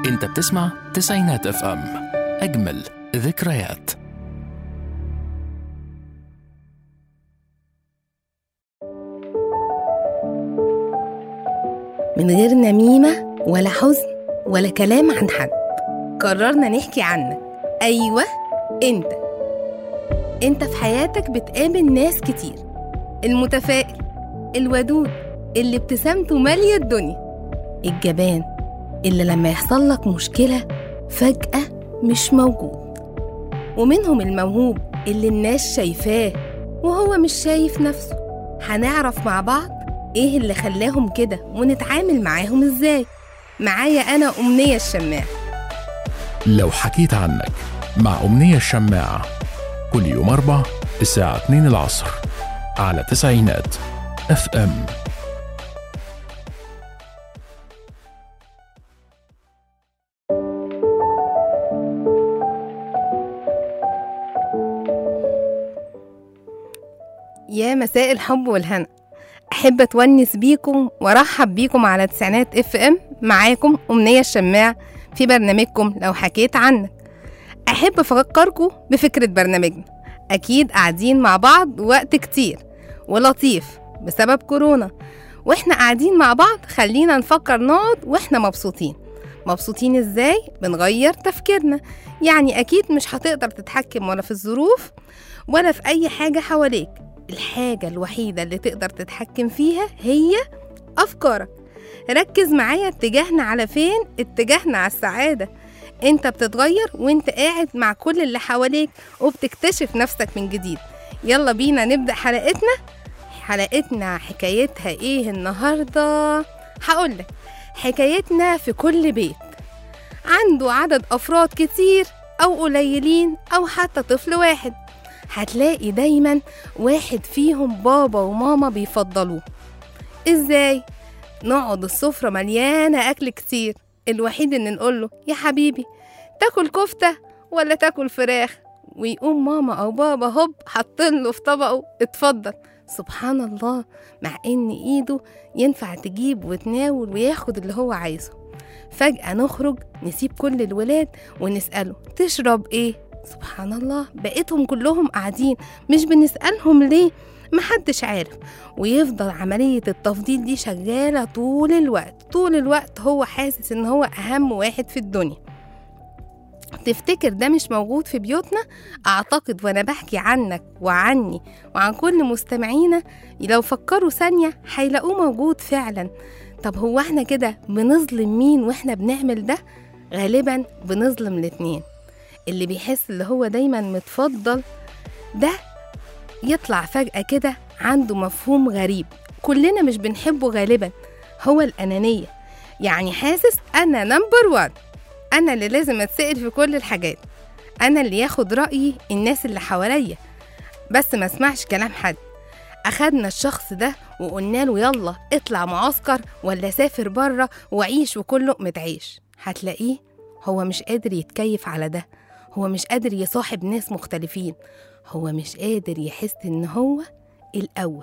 انت بتسمع تسعينات اف ام اجمل ذكريات من غير نميمة ولا حزن ولا كلام عن حد قررنا نحكي عنك أيوة أنت أنت في حياتك بتقابل ناس كتير المتفائل الودود اللي ابتسامته مالية الدنيا الجبان اللي لما يحصل لك مشكلة فجأة مش موجود ومنهم الموهوب اللي الناس شايفاه وهو مش شايف نفسه هنعرف مع بعض ايه اللي خلاهم كده ونتعامل معاهم ازاي معايا انا امنيه الشماع لو حكيت عنك مع أمنية الشماعة كل يوم أربع الساعة 2 العصر على تسعينات اف ام يا مساء الحب والهنا احب اتونس بيكم وارحب بيكم على تسعينات اف ام معاكم امنيه الشماع في برنامجكم لو حكيت عنك احب افكركم بفكره برنامجنا اكيد قاعدين مع بعض وقت كتير ولطيف بسبب كورونا واحنا قاعدين مع بعض خلينا نفكر نقعد واحنا مبسوطين مبسوطين ازاي بنغير تفكيرنا يعني اكيد مش هتقدر تتحكم ولا في الظروف ولا في اي حاجه حواليك الحاجه الوحيده اللي تقدر تتحكم فيها هي افكارك ركز معايا اتجاهنا على فين اتجاهنا على السعاده انت بتتغير وانت قاعد مع كل اللي حواليك وبتكتشف نفسك من جديد يلا بينا نبدا حلقتنا حلقتنا حكايتها ايه النهارده هقولك حكايتنا في كل بيت عنده عدد افراد كتير او قليلين او حتى طفل واحد هتلاقي دايما واحد فيهم بابا وماما بيفضلوه ازاي نقعد السفرة مليانة أكل كتير الوحيد إن نقوله يا حبيبي تاكل كفتة ولا تاكل فراخ ويقوم ماما أو بابا هوب حاطينله في طبقه اتفضل سبحان الله مع إن إيده ينفع تجيب وتناول وياخد اللي هو عايزه فجأة نخرج نسيب كل الولاد ونسأله تشرب إيه سبحان الله بقيتهم كلهم قاعدين مش بنسألهم ليه محدش عارف ويفضل عملية التفضيل دي شغالة طول الوقت طول الوقت هو حاسس ان هو اهم واحد في الدنيا تفتكر ده مش موجود في بيوتنا اعتقد وانا بحكي عنك وعني وعن كل مستمعينا لو فكروا ثانية هيلاقوه موجود فعلا طب هو احنا كده بنظلم مين واحنا بنعمل ده غالبا بنظلم الاتنين اللي بيحس اللي هو دايما متفضل ده يطلع فجأة كده عنده مفهوم غريب كلنا مش بنحبه غالبا هو الأنانية يعني حاسس أنا نمبر وان أنا اللي لازم أتسأل في كل الحاجات أنا اللي ياخد رأيي الناس اللي حواليا بس ما اسمعش كلام حد أخدنا الشخص ده وقلنا له يلا اطلع معسكر ولا سافر بره وعيش وكله متعيش هتلاقيه هو مش قادر يتكيف على ده هو مش قادر يصاحب ناس مختلفين هو مش قادر يحس ان هو الاول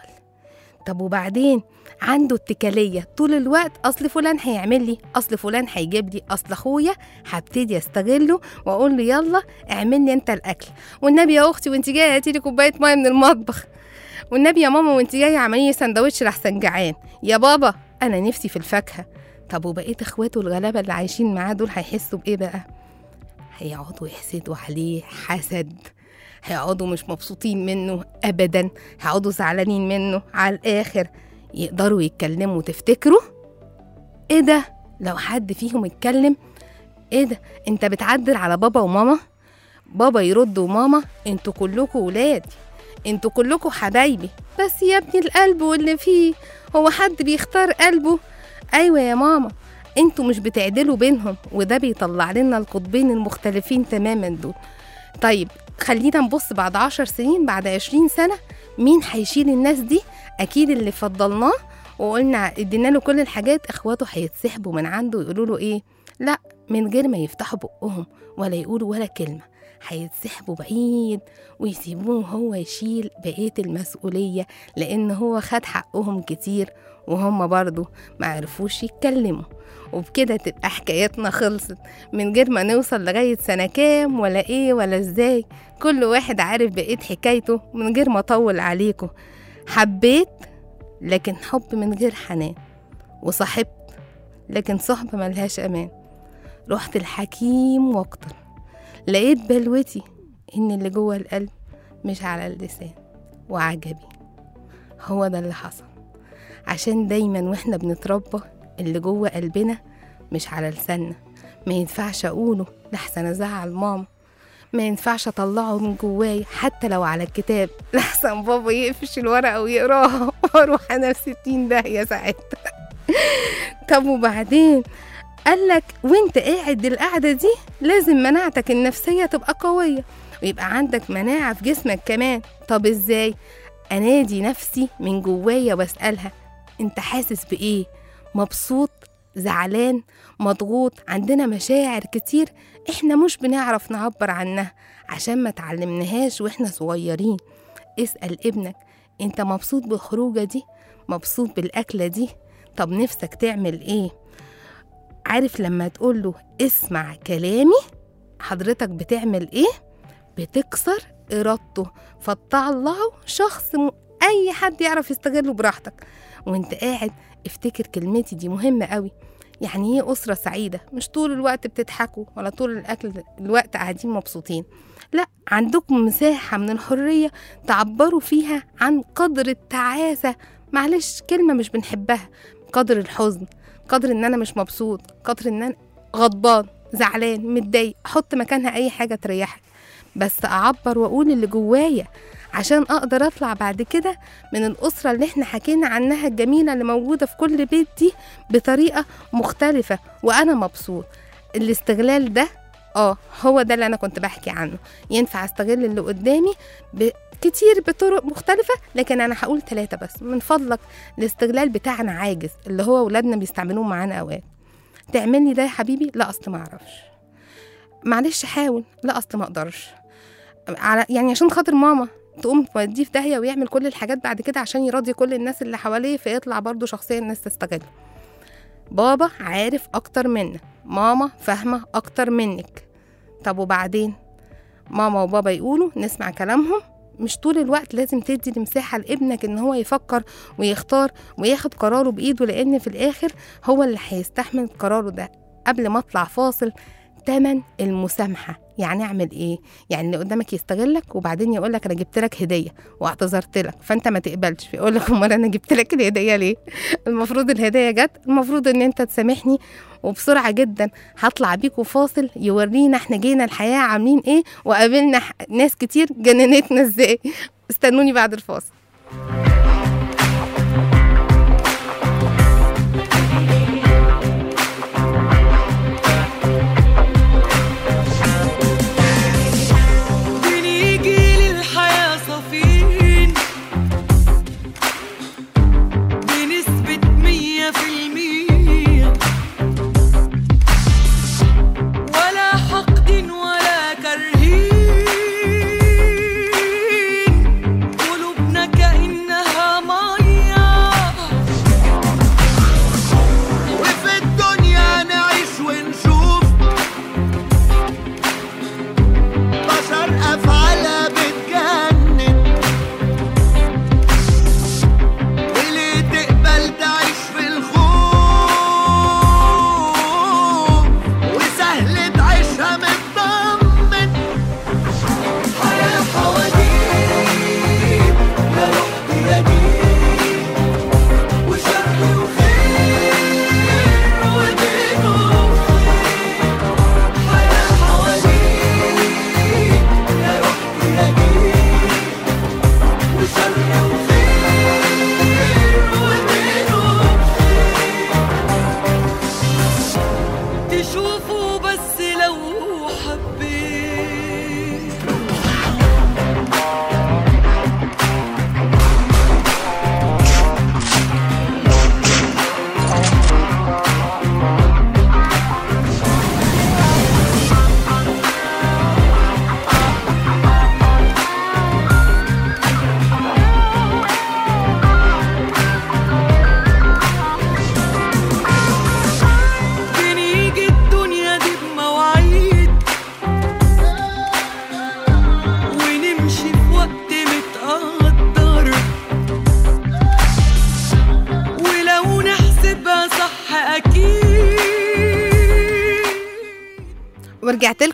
طب وبعدين عنده اتكاليه طول الوقت اصل فلان هيعمل لي اصل فلان هيجيب لي اصل اخويا هبتدي استغله واقول له يلا اعمل لي انت الاكل والنبي يا اختي وانت جايه هاتي لي كوبايه ميه من المطبخ والنبي يا ماما وانت جايه اعملي لي سندوتش لحسن جعان يا بابا انا نفسي في الفاكهه طب وبقيت اخواته الغلابه اللي عايشين معاه دول هيحسوا بايه بقى هيقعدوا يحسدوا عليه حسد هيقعدوا مش مبسوطين منه ابدا هيقعدوا زعلانين منه على الاخر يقدروا يتكلموا تفتكروا ايه ده لو حد فيهم اتكلم ايه ده انت بتعدل على بابا وماما بابا يرد وماما انتوا كلكوا ولادي انتوا كلكوا حبايبي بس يا ابني القلب واللي فيه هو حد بيختار قلبه ايوه يا ماما انتوا مش بتعدلوا بينهم وده بيطلع لنا القطبين المختلفين تماما دول طيب خلينا نبص بعد عشر سنين بعد عشرين سنة مين هيشيل الناس دي أكيد اللي فضلناه وقلنا ادينا له كل الحاجات اخواته هيتسحبوا من عنده ويقولوا له ايه لا من غير ما يفتحوا بقهم ولا يقولوا ولا كلمة هيتسحبوا بعيد ويسيبوه هو يشيل بقية المسؤولية لأن هو خد حقهم كتير وهم برضو ما عرفوش يتكلموا وبكده تبقى حكايتنا خلصت من غير ما نوصل لغاية سنة كام ولا ايه ولا ازاي كل واحد عارف بقية حكايته من غير ما اطول عليكم حبيت لكن حب من غير حنان وصاحبت لكن صحبة ملهاش أمان رحت الحكيم واكتر لقيت بلوتي إن اللي جوه القلب مش على اللسان وعجبي هو ده اللي حصل عشان دايما واحنا بنتربى اللي جوه قلبنا مش على لساننا ما ينفعش اقوله لحسن ازعل ماما ما ينفعش اطلعه من جواي حتى لو على الكتاب لحسن بابا يقفش الورقه ويقراها واروح انا في ستين داهيه ساعتها طب وبعدين قالك وانت قاعد القعده دي لازم مناعتك النفسيه تبقى قويه ويبقى عندك مناعه في جسمك كمان طب ازاي انادي نفسي من جوايا واسالها انت حاسس بايه مبسوط زعلان مضغوط عندنا مشاعر كتير احنا مش بنعرف نعبر عنها عشان ما تعلمناهاش واحنا صغيرين اسأل ابنك انت مبسوط بالخروجة دي مبسوط بالأكلة دي طب نفسك تعمل ايه عارف لما تقوله اسمع كلامي حضرتك بتعمل ايه بتكسر إرادته فطلعه شخص م... أي حد يعرف يستغله براحتك وانت قاعد افتكر كلمتي دي مهمة قوي يعني ايه أسرة سعيدة مش طول الوقت بتضحكوا ولا طول الأكل الوقت قاعدين مبسوطين لا عندكم مساحة من الحرية تعبروا فيها عن قدر التعاسة معلش كلمة مش بنحبها قدر الحزن قدر ان انا مش مبسوط قدر ان انا غضبان زعلان متضايق احط مكانها اي حاجة تريحك بس اعبر واقول اللي جوايا عشان اقدر اطلع بعد كده من الاسره اللي احنا حكينا عنها الجميله اللي موجوده في كل بيت دي بطريقه مختلفه وانا مبسوط الاستغلال ده اه هو ده اللي انا كنت بحكي عنه ينفع استغل اللي قدامي ب... كتير بطرق مختلفة لكن أنا هقول ثلاثة بس من فضلك الاستغلال بتاعنا عاجز اللي هو أولادنا بيستعملوه معانا أوقات تعملني ده يا حبيبي لا أصل ما أعرفش معلش حاول لا أصل ما أقدرش على يعني عشان خاطر ماما تقوم توديه في داهيه ويعمل كل الحاجات بعد كده عشان يراضي كل الناس اللي حواليه فيطلع برضه شخصيه الناس تستغله بابا عارف اكتر منك ماما فاهمه اكتر منك طب وبعدين ماما وبابا يقولوا نسمع كلامهم مش طول الوقت لازم تدي المساحة لابنك ان هو يفكر ويختار وياخد قراره بايده لان في الاخر هو اللي هيستحمل قراره ده قبل ما اطلع فاصل تمن المسامحة يعني اعمل ايه يعني اللي قدامك يستغلك وبعدين يقول لك انا جبت لك هديه واعتذرت لك فانت ما تقبلش فيقول لك امال انا جبت لك الهديه ليه المفروض الهديه جت المفروض ان انت تسامحني وبسرعه جدا هطلع بيكوا فاصل يورينا احنا جينا الحياه عاملين ايه وقابلنا ناس كتير جننتنا ازاي استنوني بعد الفاصل بنيجي للحياة صافين بنسبة مية في المية ولا حقد ولا كرهين قلوبنا كأنها مية وفي الدنيا نعيش ونشوف بشر أفعالها بتجنن وليه تقبل تعيش في الخوف وسهل تعيشها مطمن حياة حواديت يا رب يا دين وشر وخير وبينهم حياة حواديت يا رب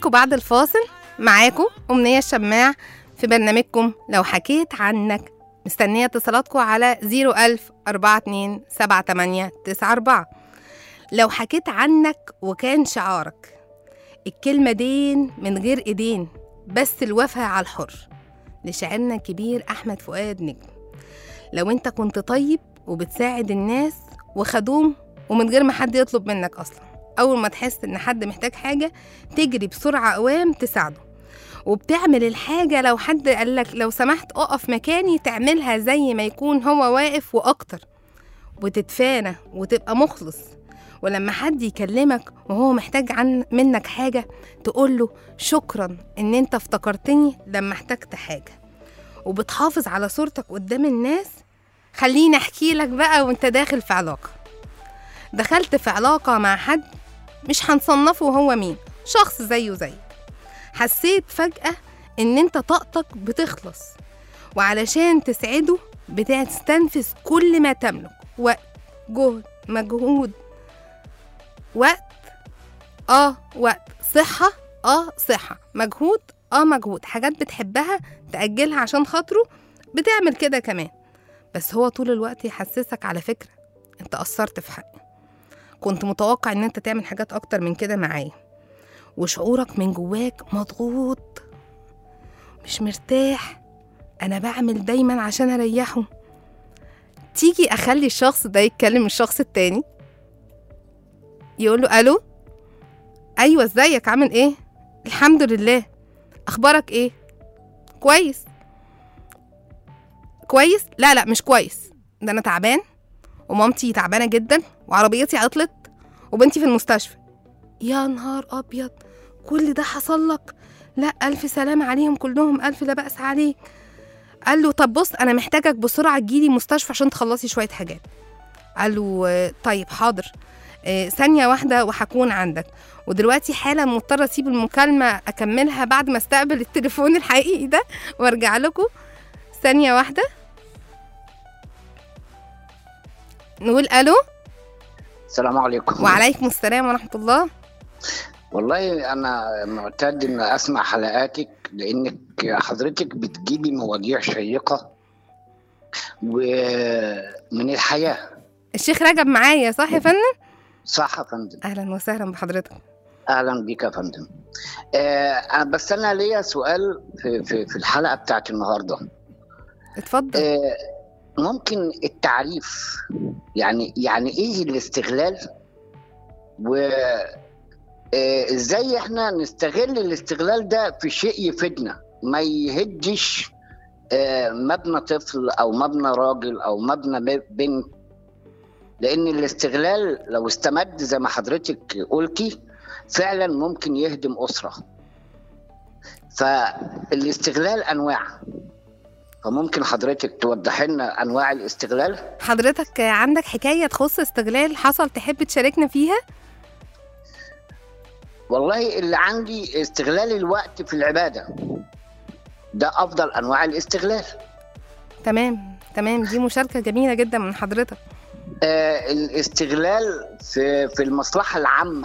لكم بعد الفاصل معاكم أمنية الشماع في برنامجكم لو حكيت عنك مستنية اتصالاتكم على 01000 42 78 94 لو حكيت عنك وكان شعارك الكلمة دين من غير ايدين بس الوفا على الحر لشاعرنا الكبير أحمد فؤاد نجم لو انت كنت طيب وبتساعد الناس وخدوم ومن غير ما حد يطلب منك أصلا أول ما تحس إن حد محتاج حاجة تجري بسرعة قوام تساعده وبتعمل الحاجة لو حد قالك لو سمحت أقف مكاني تعملها زي ما يكون هو واقف وأكتر وتتفانى وتبقى مخلص ولما حد يكلمك وهو محتاج عن منك حاجة تقوله شكرا إن أنت افتكرتني لما احتجت حاجة وبتحافظ على صورتك قدام الناس خليني أحكي لك بقى وأنت داخل في علاقة دخلت في علاقة مع حد مش هنصنفه هو مين شخص زيه زيك حسيت فجأة إن أنت طاقتك بتخلص وعلشان تسعده بتستنفذ كل ما تملك وقت جهد مجهود وقت اه وقت صحة اه صحة مجهود اه مجهود حاجات بتحبها تأجلها عشان خاطره بتعمل كده كمان بس هو طول الوقت يحسسك على فكرة انت قصرت في حقي كنت متوقع ان انت تعمل حاجات اكتر من كده معايا وشعورك من جواك مضغوط مش مرتاح انا بعمل دايما عشان اريحه تيجي اخلي الشخص ده يتكلم الشخص التاني يقول له الو ايوه ازيك عامل ايه الحمد لله اخبارك ايه كويس كويس لا لا مش كويس ده انا تعبان ومامتي تعبانه جدا وعربيتي عطلت وبنتي في المستشفى يا نهار ابيض كل ده حصل لك لا الف سلام عليهم كلهم الف لا باس عليك قال له طب بص انا محتاجك بسرعه تجيلي مستشفى عشان تخلصي شويه حاجات قال له آه، طيب حاضر آه، ثانيه واحده وهكون عندك ودلوقتي حالا مضطره اسيب المكالمه اكملها بعد ما استقبل التليفون الحقيقي ده وارجع لكم ثانيه واحده نقول الو السلام عليكم وعليكم السلام ورحمه الله والله انا معتاد ان اسمع حلقاتك لانك حضرتك بتجيبي مواضيع شيقه ومن الحياه الشيخ رجب معايا صح يا فندم صح يا فندم اهلا وسهلا بحضرتك اهلا بيك يا فندم آه أنا- بس انا ليا سؤال في, في, في الحلقه بتاعت النهارده اتفضل آه ممكن التعريف يعني يعني ايه الاستغلال و آه، ازاي احنا نستغل الاستغلال ده في شيء يفيدنا ما يهدش آه، مبنى طفل او مبنى راجل او مبنى ب- بنت لان الاستغلال لو استمد زي ما حضرتك قلتي فعلا ممكن يهدم اسره فالاستغلال انواع فممكن حضرتك توضح لنا انواع الاستغلال حضرتك عندك حكايه تخص استغلال حصل تحب تشاركنا فيها والله اللي عندي استغلال الوقت في العباده ده افضل انواع الاستغلال تمام تمام دي مشاركه جميله جدا من حضرتك آه الاستغلال في في المصلحه العامه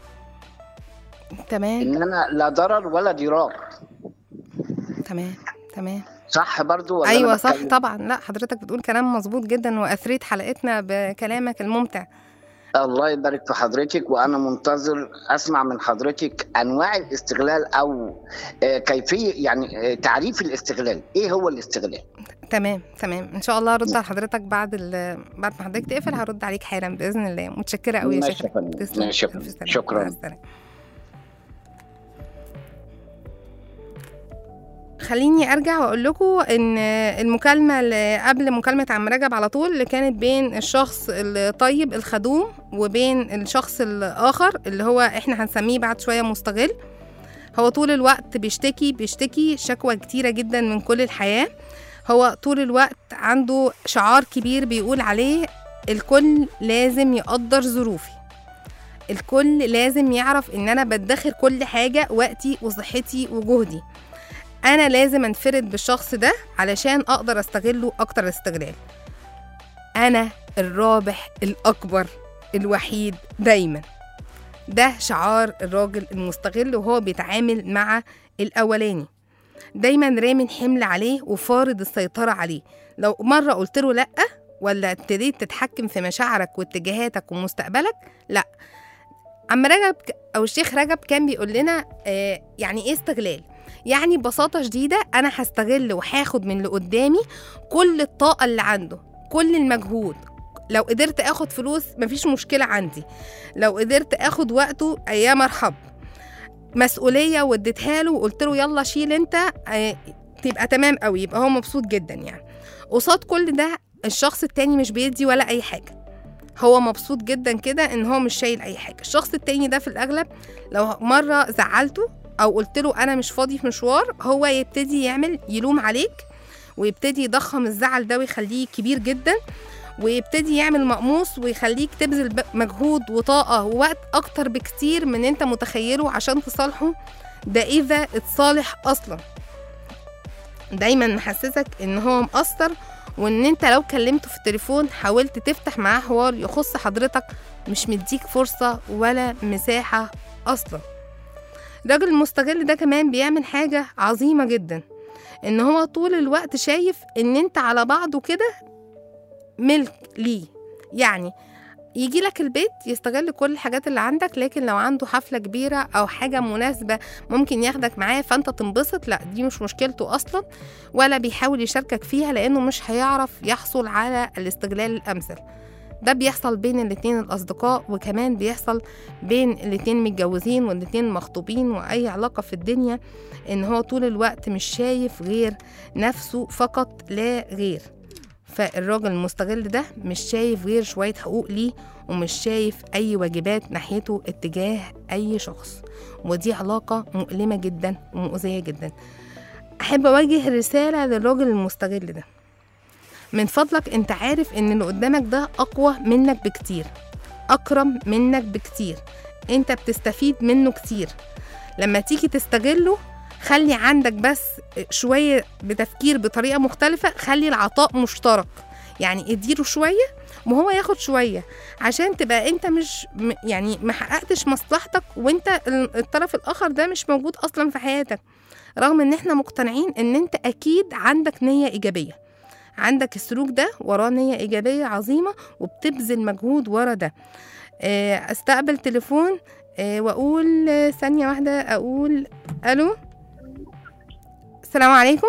تمام ان انا لا ضرر ولا ضرار تمام تمام صح برضو ولا أنا ايوه صح بتكلم؟ طبعا لا حضرتك بتقول كلام مظبوط جدا واثريت حلقتنا بكلامك الممتع الله يبارك في حضرتك وانا منتظر اسمع من حضرتك انواع الاستغلال او آه كيفيه يعني آه تعريف الاستغلال ايه هو الاستغلال تمام تمام ان شاء الله هرد على حضرتك بعد ال... بعد ما حضرتك تقفل هرد عليك حالا باذن الله متشكره قوي يا ماشي شيخ يا فندم. تسلم. ماشي يا ألف فندم. سلامة. شكراً. مع السلامة. خليني ارجع واقول لكم ان المكالمه اللي قبل مكالمه عم رجب على طول اللي كانت بين الشخص الطيب الخدوم وبين الشخص الاخر اللي هو احنا هنسميه بعد شويه مستغل هو طول الوقت بيشتكي بيشتكي شكوى كتيره جدا من كل الحياه هو طول الوقت عنده شعار كبير بيقول عليه الكل لازم يقدر ظروفي الكل لازم يعرف ان انا بدخر كل حاجه وقتي وصحتي وجهدي انا لازم انفرد بالشخص ده علشان اقدر استغله اكتر استغلال انا الرابح الاكبر الوحيد دايما ده شعار الراجل المستغل وهو بيتعامل مع الأولاني دايما رامي الحمل عليه وفارض السيطرة عليه لو مرة قلت له لأ ولا ابتديت تتحكم في مشاعرك واتجاهاتك ومستقبلك لأ عم رجب أو الشيخ رجب كان بيقول لنا آه يعني إيه استغلال يعني ببساطة شديدة أنا هستغل وهاخد من اللي قدامي كل الطاقة اللي عنده كل المجهود لو قدرت اخد فلوس مفيش مشكلة عندي لو قدرت اخد وقته يا مرحب مسؤولية واديتها له وقلت له يلا شيل انت آه، تبقى تمام قوي يبقى هو مبسوط جدا يعني قصاد كل ده الشخص التاني مش بيدي ولا اي حاجة هو مبسوط جدا كده ان هو مش شايل اي حاجة الشخص التاني ده في الاغلب لو مرة زعلته او قلت له انا مش فاضي في مشوار هو يبتدي يعمل يلوم عليك ويبتدي يضخم الزعل ده ويخليه كبير جدا ويبتدي يعمل مقموص ويخليك تبذل ب- مجهود وطاقة ووقت أكتر بكتير من أنت متخيله عشان تصالحه ده إذا اتصالح أصلا دايما محسسك إن هو مقصر وإن أنت لو كلمته في التليفون حاولت تفتح معاه حوار يخص حضرتك مش مديك فرصة ولا مساحة أصلا الراجل المستغل ده كمان بيعمل حاجة عظيمة جدا إن هو طول الوقت شايف إن أنت على بعضه كده ملك ليه يعني يجي لك البيت يستغل كل الحاجات اللي عندك لكن لو عنده حفلة كبيرة أو حاجة مناسبة ممكن ياخدك معاه فأنت تنبسط لا دي مش مشكلته أصلا ولا بيحاول يشاركك فيها لأنه مش هيعرف يحصل على الاستغلال الأمثل ده بيحصل بين الاتنين الأصدقاء وكمان بيحصل بين الاتنين متجوزين والاتنين مخطوبين وأي علاقة في الدنيا إن هو طول الوقت مش شايف غير نفسه فقط لا غير فالراجل المستغل ده مش شايف غير شوية حقوق ليه ومش شايف أي واجبات ناحيته اتجاه أي شخص ودي علاقة مؤلمة جدا ومؤذية جدا أحب أوجه رسالة للراجل المستغل ده من فضلك أنت عارف إن اللي قدامك ده أقوى منك بكتير أكرم منك بكتير أنت بتستفيد منه كتير لما تيجي تستغله خلي عندك بس شوية بتفكير بطريقة مختلفة خلي العطاء مشترك يعني اديله شوية وهو ياخد شوية عشان تبقى انت مش م- يعني ما حققتش مصلحتك وانت ال- الطرف الاخر ده مش موجود اصلا في حياتك رغم ان احنا مقتنعين ان انت اكيد عندك نية ايجابية عندك السلوك ده وراه نية ايجابية عظيمة وبتبذل مجهود ورا ده آه، استقبل تليفون آه، واقول آه، ثانية واحدة اقول الو السلام عليكم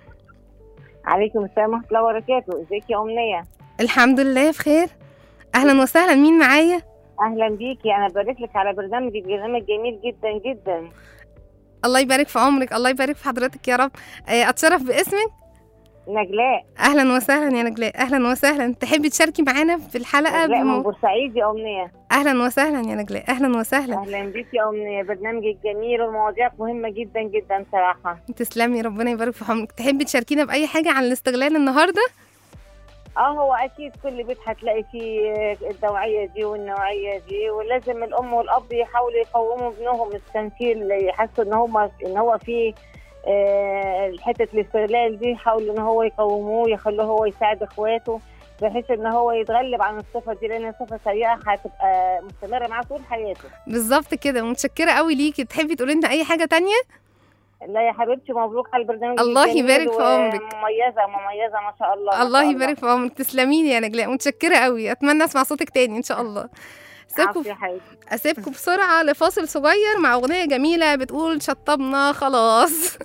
عليكم السلام ورحمة الله وبركاته، ازيك يا أمنية؟ الحمد لله بخير اهلا وسهلا مين معايا أهلا بيكي، أنا ببارك لك على برنامجك، برنامج جميل جدا جدا. الله يبارك في عمرك الله يبارك في حضرتك يا رب آه، اتشرف باسمك نجلاء، اهلا وسهلا يا نجلاء اهلا وسهلا تحبي تشاركي معانا في الحلقه نجلاء من بمو... بورسعيد يا أمنية. اهلا وسهلا يا نجلاء اهلا وسهلا أهلا بيكي يا أمنية، برنامجك جميل والمواضيع مهمة جدا جدا صراحة. تسلمي ربنا يبارك في عمرك تحبي تشاركينا باي حاجه عن الاستغلال النهارده اه هو أكيد كل بيت هتلاقي فيه النوعية دي والنوعية دي ولازم الأم والأب يحاولوا يقوموا ابنهم التمثيل يحسوا إن هما إن هو فيه آه، حتة الاستغلال دي يحاولوا إن هو يقوموه يخلوه هو يساعد إخواته بحيث إن هو يتغلب عن الصفة دي لأن صفة سيئة هتبقى مستمرة معاه طول حياته. بالظبط كده متشكره قوي ليكي تحبي تقولي لنا اي حاجه تانية لا يا حبيبتي مبروك على البرنامج الله الجميل يبارك في عمرك. مميزة مميزة ما شاء الله ما الله شاء يبارك في عمرك تسلمي لي يا نجلاء متشكره قوي اتمنى اسمع صوتك تاني ان شاء الله سيبكم عفو يا حبيبتي اسيبكم بسرعه لفاصل صغير مع اغنيه جميله بتقول شطبنا خلاص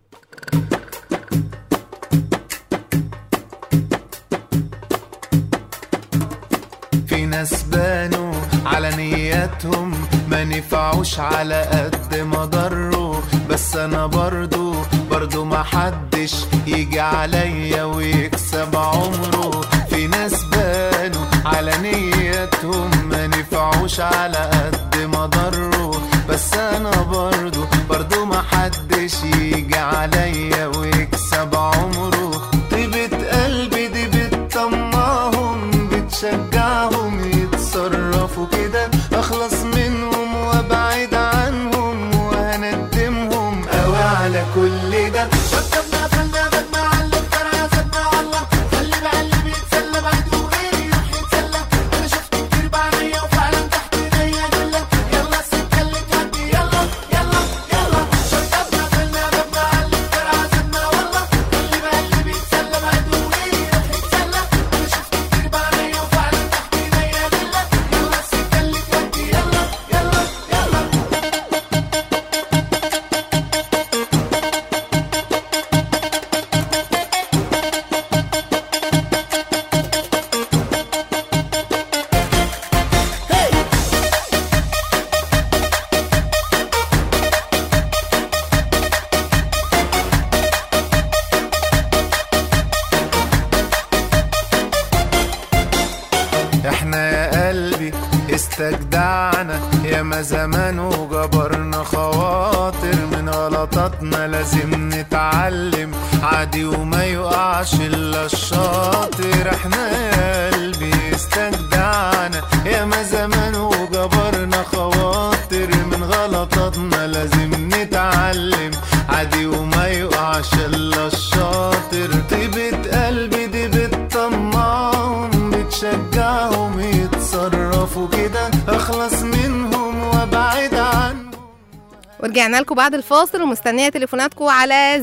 في ناس بانوا على نياتهم ما نفعوش على قد ما ضروا بس انا برضو برضو ما حدش يجي عليا ويكسب عمره في ناس بانوا على نياتهم ما نفعوش على قد ما ضروا بس انا برضو برضو ما حدش يجي عليا ويكسب عمره طيبة قلبي دي بتطمعهم بتشجعهم يتصرفوا كده اخلص منهم وابعد عنهم وهندمهم قوي على كل ده شطبنا قفلنا بدنا علم ترى سيبنا والله خلي بقى اللي بيتسلى بعده وغيري يروح يتسلى انا شفت كتير بعينيا وفعلا تحت ايديا دلة يلا ياما زمان وجبرنا خواطر من غلطاتنا لازم نتعلم عادي وما يقعش الا الشاطر احنا يا قلبي استجدعنا ياما زمان وجبرنا خواطر من غلطاتنا لازم نتعلم عادي وما يقعش الا الشاطر طيبة قلبي دي بتطمعهم بتشجعهم يتصرفوا كده اخلص منهم وابعد عنهم ورجعنا لكم بعد الفاصل ومستنيه تليفوناتكم على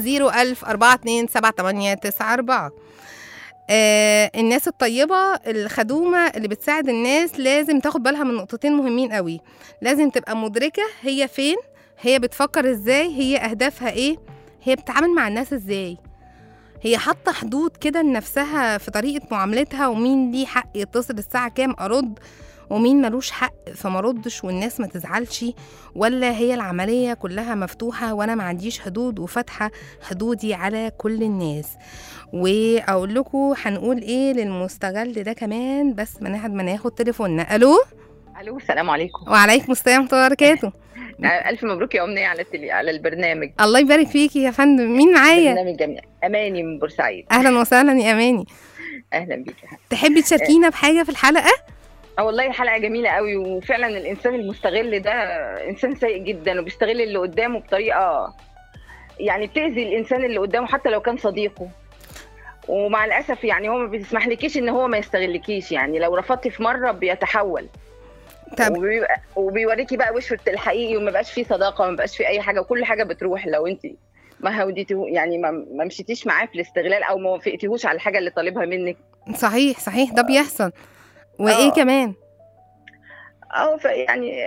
010427894 آه الناس الطيبة الخدومة اللي بتساعد الناس لازم تاخد بالها من نقطتين مهمين قوي لازم تبقى مدركة هي فين هي بتفكر ازاي هي أهدافها ايه هي بتتعامل مع الناس ازاي هي حاطة حدود كده لنفسها في طريقة معاملتها ومين ليه حق يتصل الساعة كام أرد ومين ملوش حق فما ردش والناس ما تزعلش ولا هي العملية كلها مفتوحة وأنا ما عنديش حدود وفاتحة حدودي على كل الناس وأقول لكم هنقول إيه للمستغل ده كمان بس من ما ناخد تليفوننا ألو الو السلام عليكم وعليكم السلام ورحمة الله وبركاته آه، الف مبروك يا امنيه على التلي... على البرنامج الله يبارك فيكي يا فندم مين معايا برنامج جميل اماني من بورسعيد أهلا وسهلا يا أماني اهلا بيك يا حبيبي. تحبي تشاركينا بحاجة في الحلقة اه والله الحلقه جميله قوي وفعلا الانسان المستغل ده انسان سيء جدا وبيستغل اللي قدامه بطريقه يعني بتاذي الانسان اللي قدامه حتى لو كان صديقه ومع الاسف يعني هو ما بيسمحلكيش ان هو ما يستغلكيش يعني لو رفضتي في مره بيتحول طب وبيبقى وبيوريكي بقى وشه الحقيقي وما بقاش فيه صداقه وما بقاش فيه اي حاجه وكل حاجه بتروح لو انت ما هوديتيه يعني ما, ما مشيتيش معاه في الاستغلال او ما وافقتيهوش على الحاجه اللي طالبها منك صحيح صحيح ده بيحصل وإيه آه. كمان اه فيعني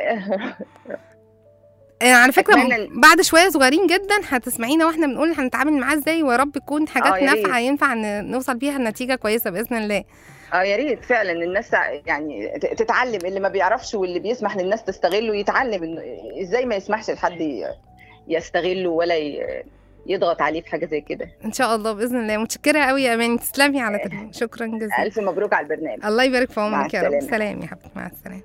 آه، على فكرة أتمنى إن- بعد شوية صغيرين جدا هتسمعينا واحنا بنقول هنتعامل معاه ازاي ويا رب تكون حاجات آه، يا ريت. نافعة ينفع ن- نوصل بيها لنتيجة كويسة بإذن الله اه يا ريت فعلا الناس تع- يعني ت- تتعلم اللي ما بيعرفش واللي بيسمح للناس تستغله يتعلم انه ازاي ما يسمحش لحد ي- يستغله ولا ي- يضغط عليه في حاجه زي كده إن شاء الله بإذن الله متشكرة قوي يا أماني تسلمي على تليفون شكرا جزيلا الف مبروك على البرنامج الله يبارك في مع عمرك يا رب السلامة. سلام يا حبيبتي مع السلامة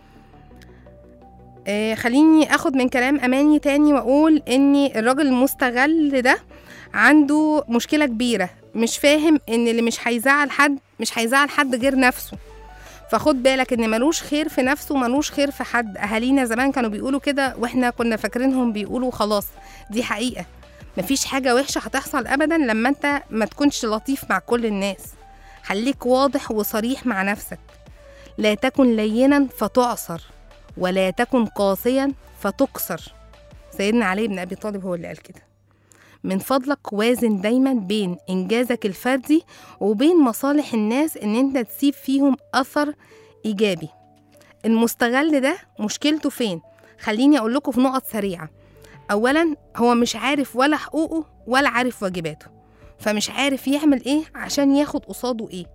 آه خليني اخد من كلام اماني تاني واقول ان الراجل المستغل ده عنده مشكلة كبيرة مش فاهم ان اللي مش هيزعل حد مش هيزعل حد غير نفسه فخد بالك ان ملوش خير في نفسه ملوش خير في حد اهالينا زمان كانوا بيقولوا كده واحنا كنا فاكرينهم بيقولوا خلاص دي حقيقة مفيش حاجة وحشة هتحصل ابدا لما انت ما تكونش لطيف مع كل الناس خليك واضح وصريح مع نفسك لا تكن لينا فتعصر ولا تكن قاسيا فتكسر سيدنا علي بن ابي طالب هو اللي قال كده من فضلك وازن دايما بين انجازك الفردي وبين مصالح الناس ان انت تسيب فيهم اثر ايجابي المستغل ده مشكلته فين خليني اقول لكم في نقط سريعه اولا هو مش عارف ولا حقوقه ولا عارف واجباته فمش عارف يعمل ايه عشان ياخد قصاده ايه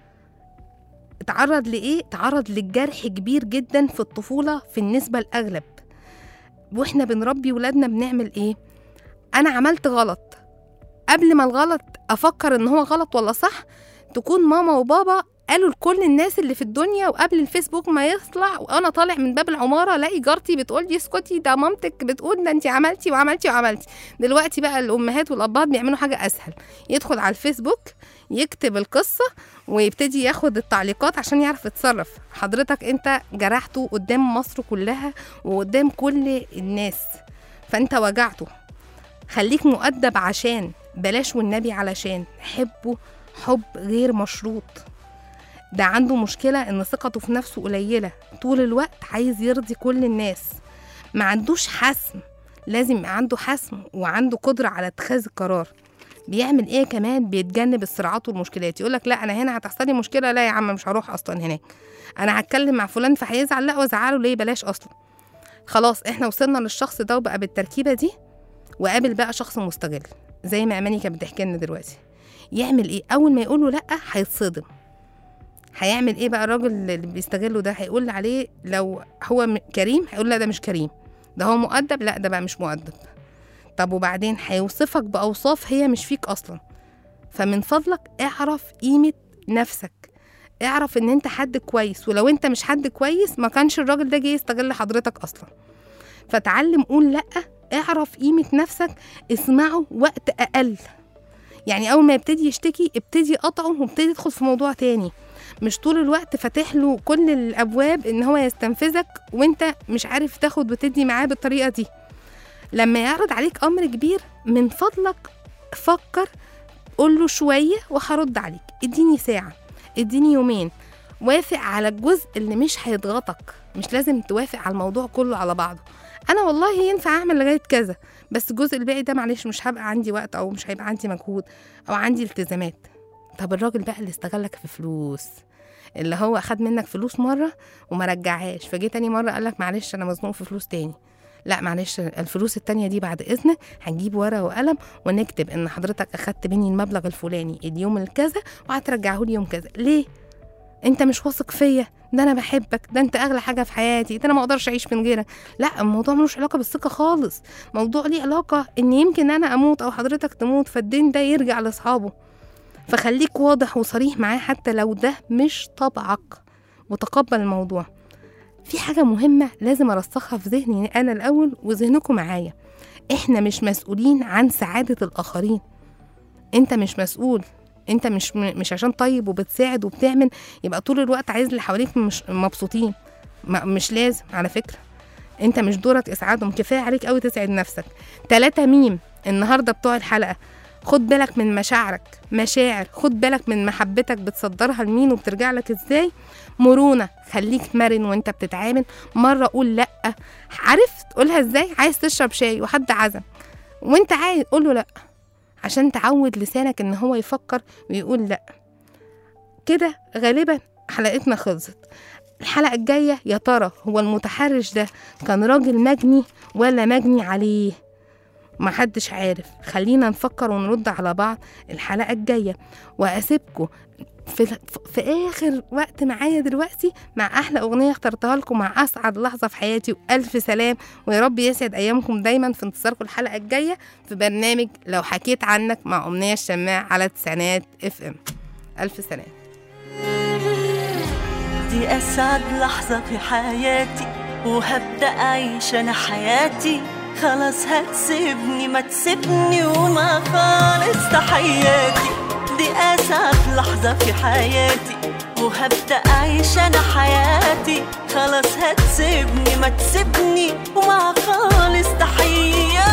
اتعرض لايه اتعرض للجرح كبير جدا في الطفوله في النسبه الاغلب واحنا بنربي ولادنا بنعمل ايه انا عملت غلط قبل ما الغلط افكر ان هو غلط ولا صح تكون ماما وبابا قالوا لكل الناس اللي في الدنيا وقبل الفيسبوك ما يطلع وانا طالع من باب العماره الاقي جارتي بتقول لي اسكتي ده مامتك بتقول ده انت عملتي وعملتي وعملتي دلوقتي بقى الامهات والابهات بيعملوا حاجه اسهل يدخل على الفيسبوك يكتب القصه ويبتدي ياخد التعليقات عشان يعرف يتصرف حضرتك انت جرحته قدام مصر كلها وقدام كل الناس فانت وجعته خليك مؤدب عشان بلاش والنبي علشان حبه حب غير مشروط ده عنده مشكلة إن ثقته في نفسه قليلة طول الوقت عايز يرضي كل الناس ما عندوش حسم لازم يبقى عنده حسم وعنده قدرة على اتخاذ القرار بيعمل ايه كمان بيتجنب الصراعات والمشكلات يقول لك لا انا هنا هتحصل لي مشكله لا يا عم مش هروح اصلا هناك انا هتكلم مع فلان فهيزعل لا وازعله ليه بلاش اصلا خلاص احنا وصلنا للشخص ده وبقى بالتركيبه دي وقابل بقى شخص مستغل زي ما اماني كانت بتحكي لنا دلوقتي يعمل ايه اول ما يقول له لا هيتصدم هيعمل ايه بقى الراجل اللي بيستغله ده هيقول عليه لو هو م- كريم هيقول لا ده مش كريم ده هو مؤدب لا ده بقى مش مؤدب طب وبعدين هيوصفك باوصاف هي مش فيك اصلا فمن فضلك اعرف قيمه نفسك اعرف ان انت حد كويس ولو انت مش حد كويس ما كانش الراجل ده جه يستغل حضرتك اصلا فتعلم قول لا اعرف قيمة نفسك اسمعه وقت اقل يعني اول ما يبتدي يشتكي ابتدي قطعه وابتدي تدخل في موضوع تاني مش طول الوقت فاتح له كل الابواب ان هو يستنفذك وانت مش عارف تاخد وتدي معاه بالطريقه دي لما يعرض عليك امر كبير من فضلك فكر قول له شويه وهرد عليك اديني ساعه اديني يومين وافق على الجزء اللي مش هيضغطك مش لازم توافق على الموضوع كله على بعضه انا والله ينفع اعمل لغايه كذا بس الجزء الباقي ده معلش مش هبقى عندي وقت او مش هيبقى عندي مجهود او عندي التزامات طب الراجل بقى اللي استغلك في فلوس اللي هو اخد منك فلوس مره وما رجعهاش فجه تاني مره قالك معلش انا مزنوق في فلوس تاني لا معلش الفلوس التانية دي بعد إذنك هنجيب ورقة وقلم ونكتب إن حضرتك أخدت مني المبلغ الفلاني اليوم الكذا وهترجعه لي يوم كذا ليه؟ أنت مش واثق فيا ده أنا بحبك ده أنت أغلى حاجة في حياتي ده أنا ما أقدرش أعيش من غيرك لا الموضوع ملوش علاقة بالثقة خالص موضوع ليه علاقة إن يمكن أنا أموت أو حضرتك تموت فالدين ده يرجع لأصحابه فخليك واضح وصريح معاه حتى لو ده مش طبعك وتقبل الموضوع في حاجة مهمة لازم أرسخها في ذهني أنا الأول وذهنكم معايا إحنا مش مسؤولين عن سعادة الآخرين أنت مش مسؤول أنت مش مش عشان طيب وبتساعد وبتعمل يبقى طول الوقت عايز اللي حواليك مش مبسوطين ما- مش لازم على فكرة أنت مش دورك إسعادهم كفاية عليك أوي تسعد نفسك تلاتة ميم النهاردة بتوع الحلقة خد بالك من مشاعرك مشاعر خد بالك من محبتك بتصدرها لمين وبترجع لك ازاي مرونة خليك مرن وانت بتتعامل مرة قول لأ عرفت تقولها ازاي عايز تشرب شاي وحد عزم وانت عايز قول له لأ عشان تعود لسانك ان هو يفكر ويقول لأ كده غالبا حلقتنا خلصت الحلقة الجاية يا ترى هو المتحرش ده كان راجل مجني ولا مجني عليه محدش عارف خلينا نفكر ونرد على بعض الحلقة الجاية وأسيبكم في, في آخر وقت معايا دلوقتي مع أحلى أغنية اخترتها لكم مع أسعد لحظة في حياتي وألف سلام ويا رب يسعد أيامكم دايما في انتظاركم الحلقة الجاية في برنامج لو حكيت عنك مع أمنية الشماع على تسعينات اف ام ألف سلام دي أسعد لحظة في حياتي وهبدأ أعيش أنا حياتي خلاص هتسيبني ما تسيبني وما خالص تحياتي دي أسعد لحظة في حياتي وهبدأ أعيش أنا حياتي خلاص هتسيبني ما تسيبني وما خالص تحياتي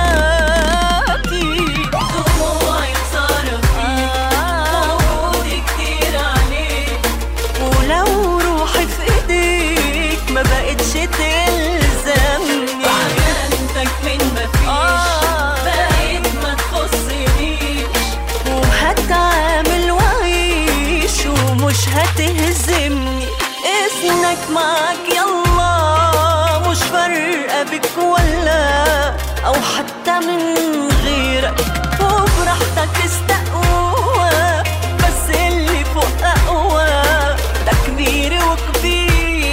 دموعي خسارة فيك موجود كتير عليك ولو روحي في ايديك ما بقتش تلزمني بعينتك من مفيش بقيت ما تخصنيش وهتعامل وعيش ومش هتهزمني اسمك معاك يلا مش فارقة بك ولا أو حتى من غيرك وبراحتك استقوى بس اللي فوق أقوى ده كبير وكبيرك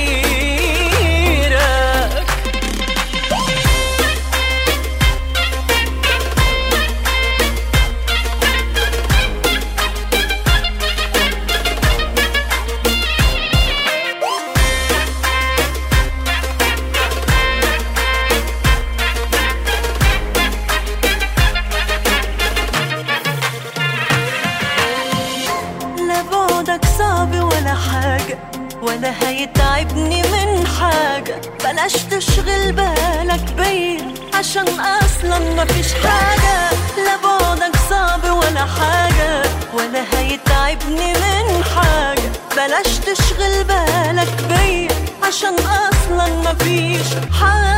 لا بعدك صعب ولا حاجة ولا هيتعبني من حاجة بلاش تشغل بالك بيا عشان أصلا مفيش حاجة لا بعدك صعب ولا حاجة ولا هيتعبني من حاجة بلاش تشغل بالك بيا عشان أصلا مفيش حاجة